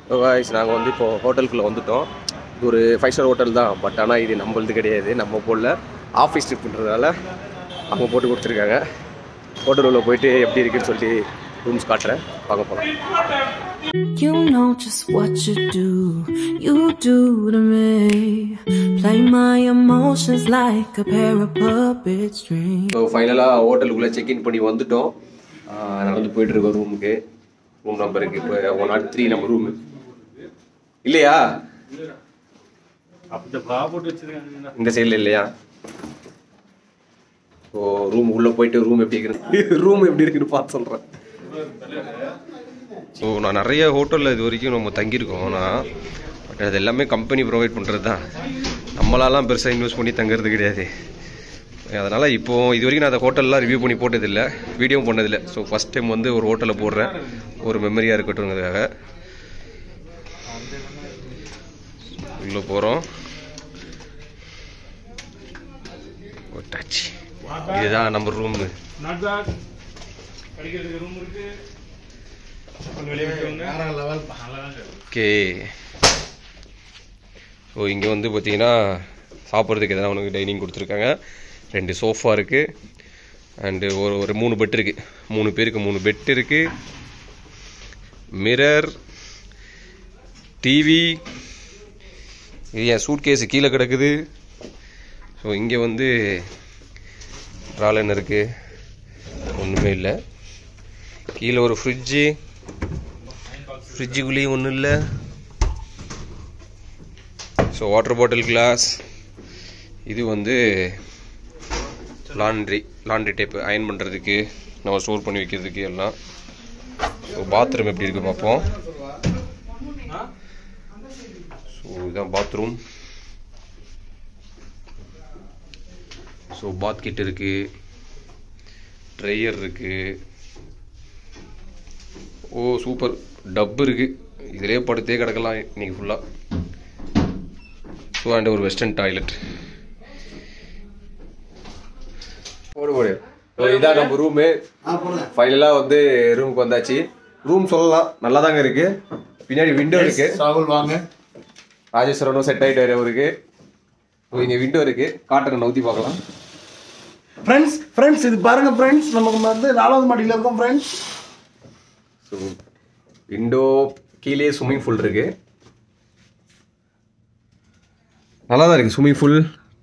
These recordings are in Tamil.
வாய்ஸ் நாங்கள் வந்து இப்போ ஹோட்டலுக்குள்ளே வந்துட்டோம் இது ஒரு ஃபைவ் ஸ்டார் ஹோட்டல் தான் பட் ஆனால் இது நம்மளது கிடையாது நம்ம போடல ஆஃபீஸ் ட்ரிப்ன்றதால அவங்க போட்டு கொடுத்துருக்காங்க ஹோட்டல் உள்ள போயிட்டு எப்படி இருக்குன்னு சொல்லி ரூம்ஸ் காட்டுறேன் பார்க்க போகலாம் You know just what you do, you do to me. Play my emotions like a pair of puppet strings. So ஃபைனலாக ஹோட்டலுக்குள்ளே செக்இன் பண்ணி வந்துட்டோம் ஆஹ் நடந்து போயிட்டு இருக்கோம் ரூமுக்கு ரூம் நம்பருக்கு இப்போ ஒன் நாட் த்ரீ நம்ம ரூமு இல்லையா இந்த சைடில் இல்லையா ஸோ ரூம் உள்ளே போயிட்டு ரூம் எப்படி இருக்கு ரூம் எப்படி இருக்குன்னு பார்த்து சொல்கிறேன் ஸோ நான் நிறைய ஹோட்டலில் இது வரைக்கும் நம்ம தங்கியிருக்கோம் ஆனால் பட் அது எல்லாமே கம்பெனி ப்ரொவைட் பண்ணுறது தான் நம்மளாலாம் பெருசாக இன்வெஸ்ட் பண்ணி தங்குறது கிடையாது அதனால் இப்போது இது வரைக்கும் நான் அந்த ஹோட்டல்லாம் ரிவ்யூ பண்ணி போட்டதில்லை வீடியோவும் பண்ணதில்லை ஸோ ஃபஸ்ட் டைம் வந்து ஒரு ஹோட்டலில் போடுறேன் ஒரு மெமரியாக இருக்கட்டும்ங்கிறதுக்காக உள்ளே போகிறோம் டச் இதுதான் நம்ம ரூமு நாட் பேட் படிக்கிறதுக்கு ரூம் இருக்கு கொஞ்சம் வெளியே விட்டுருங்க ஓகே ஸோ இங்கே வந்து பார்த்தீங்கன்னா சாப்பிட்றதுக்கு எதனா உனக்கு டைனிங் கொடுத்துருக்காங்க ரெண்டு சோஃபா இருக்குது அண்டு ஒரு ஒரு மூணு பெட் இருக்குது மூணு பேருக்கு மூணு பெட் இருக்குது மிரர் டிவி இது என் சூட் கேஸு கீழே கிடக்குது ஸோ இங்கே வந்து ட்ராலன் இருக்குது ஒன்றுமே இல்லை கீழே ஒரு ஃப்ரிட்ஜு ஃப்ரிட்ஜுக்குள்ளேயும் ஒன்றும் இல்லை ஸோ வாட்டர் பாட்டில் கிளாஸ் இது வந்து லாண்ட்ரி லாண்ட்ரி டைப்பு அயன் பண்ணுறதுக்கு நம்ம ஸ்டோர் பண்ணி வைக்கிறதுக்கு எல்லாம் ஸோ பாத்ரூம் எப்படி இருக்குது பார்ப்போம் ஸோ இதுதான் பாத்ரூம் ஸோ பாத் கிட் இருக்குது ட்ரையர் இருக்குது ஓ சூப்பர் டப்பு இருக்குது இதிலே படுத்தே கிடக்கலாம் இன்னைக்கு ஃபுல்லாக ஸோ அண்ட் ஒரு வெஸ்டர்ன் டாய்லெட் போடு போடு ஸோ இதான் நம்ம ரூமு ஃபைனலாக வந்து ரூமுக்கு வந்தாச்சு ரூம் சொல்லலாம் நல்லா தாங்க இருக்கு பின்னாடி விண்டோ இருக்கு ராகுல் வாங்க ராஜேஸ்வரனும் செட் ஆகிட்டாரு அவருக்கு ஸோ இங்கே விண்டோ இருக்கு காட்டுறேன் நவுத்தி பார்க்கலாம் ஃப்ரெண்ட்ஸ் ஃப்ரெண்ட்ஸ் இது பாருங்க ஃப்ரெண்ட்ஸ் நமக்கு வந்து நாலாவது மாடியில் இருக்கோம் ஃப்ரெண்ட்ஸ் ஸோ விண்டோ கீழே ஸ்விம்மிங் பூல் இருக்கு நல்லா தான் இருக்கு ஸ்விம்மிங் பூல்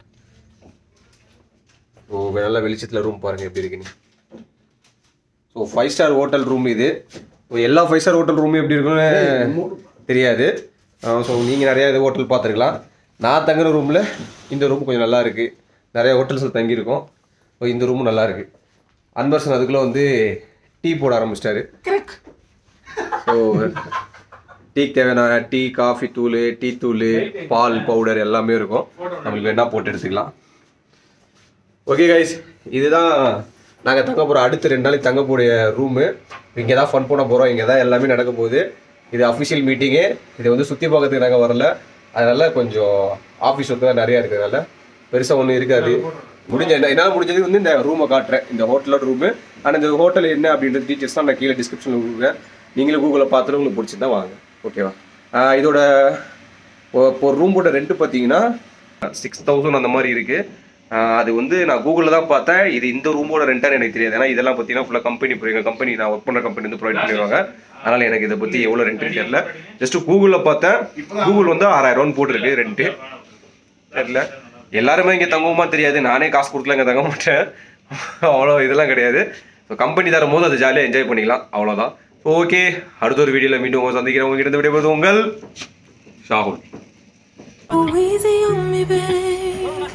ஸோ நல்ல வெளிச்சத்தில் ரூம் பாருங்க எப்படி இருக்குன்னு so five star hotel room இது ஸோ எல்லா ஃபைவ் ஸ்டார் ஹோட்டல் ரூமும் எப்படி இருக்குன்னு தெரியாது ஸோ நீங்கள் நிறைய இது ஹோட்டல் பார்த்துருக்கலாம் நான் தங்குற ரூமில் இந்த ரூம் கொஞ்சம் நல்லா இருக்கு நிறைய ஹோட்டல்ஸில் தங்கியிருக்கோம் ஸோ இந்த ரூமும் நல்லா இருக்கு அன்பர்சன் அதுக்குள்ளே வந்து டீ போட ஆரம்பிச்சிட்டாரு ஸோ டீக்கு தேவையான டீ காஃபி தூள் டீ தூள் பால் பவுடர் எல்லாமே இருக்கும் நம்மளுக்கு வேணா போட்டு எடுத்துக்கலாம் ஓகே கைஸ் இதுதான் நாங்கள் தங்க போகிற அடுத்த ரெண்டு நாளைக்கு தங்க போகிற ரூமு இங்கே தான் ஃபன் பண்ண போகிறோம் இங்கே தான் எல்லாமே நடக்க போகுது இது அஃபிஷியல் மீட்டிங்கு இதை வந்து சுற்றி பார்க்கறதுக்கு நாங்கள் வரல அதனால கொஞ்சம் ஆஃபீஸ் ஒர்க்கு தான் நிறையா இருக்கிறதுனால பெருசாக ஒன்றும் இருக்காது முடிஞ்ச என்ன என்னால் முடிஞ்சது வந்து இந்த ரூமை காட்டுறேன் இந்த ஹோட்டலோட ரூமு ஆனால் இந்த ஹோட்டல் என்ன அப்படின்றது டீச்சர்ஸ் தான் நான் கீழே டிஸ்கிரிப்ஷனில் கொடுக்குறேன் நீங்களும் கூகுளில் பார்த்துட்டு உங்களுக்கு பிடிச்சிருந்தா வாங்க ஓகேவா ஆஹ் இதோட ஒ- ஒரு ரூமோட ரெண்ட் பார்த்தீங்கன்னா சிக்ஸ் தௌசண்ட் அந்த மாதிரி இருக்கு ஆஹ் அது வந்து நான் கூகுளில் தான் பார்த்தேன் இது இந்த ரூமோட ரெண்டான்னு எனக்கு தெரியாது ஏன்னா இதெல்லாம் பார்த்தீங்கன்னா ஃபுல்லாக கம்பெனி எங்கள் கம்பெனி நான் ஒர்க் பண்ணுற கம்பெனி வந்து ப்ரொவைட் பண்ணிடுவாங்க அதனால எனக்கு இதை பற்றி எவ்வளோ ரெண்ட் தெரியல ஜஸ்ட் கூகுளில் பார்த்தேன் கூகுள் வந்து ஆறாயிரம் ரூபான்னு போட்டிருக்கு ரெண்ட்டு தெரியல எல்லாருமே இங்கே தங்குவோமா தெரியாது நானே காசு கொடுக்கல இங்கே தங்க மாட்டேன் அவ்வளோ இதெல்லாம் கிடையாது ஸோ கம்பெனி தரும் போது அதை ஜாலியாக என்ஜாய் பண்ணிக்கலாம் அவ்வளோதான் ஓகே அடுத்த ஒரு வீடியோவில் மீண்டும் உங்களை சந்திக்கிறேன் உங்ககிட்ட இருந்து விடைபெறுவது உங்கள் Shahul Go easy on me, babe.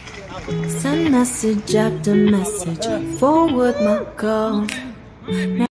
Send message after message. Forward my call.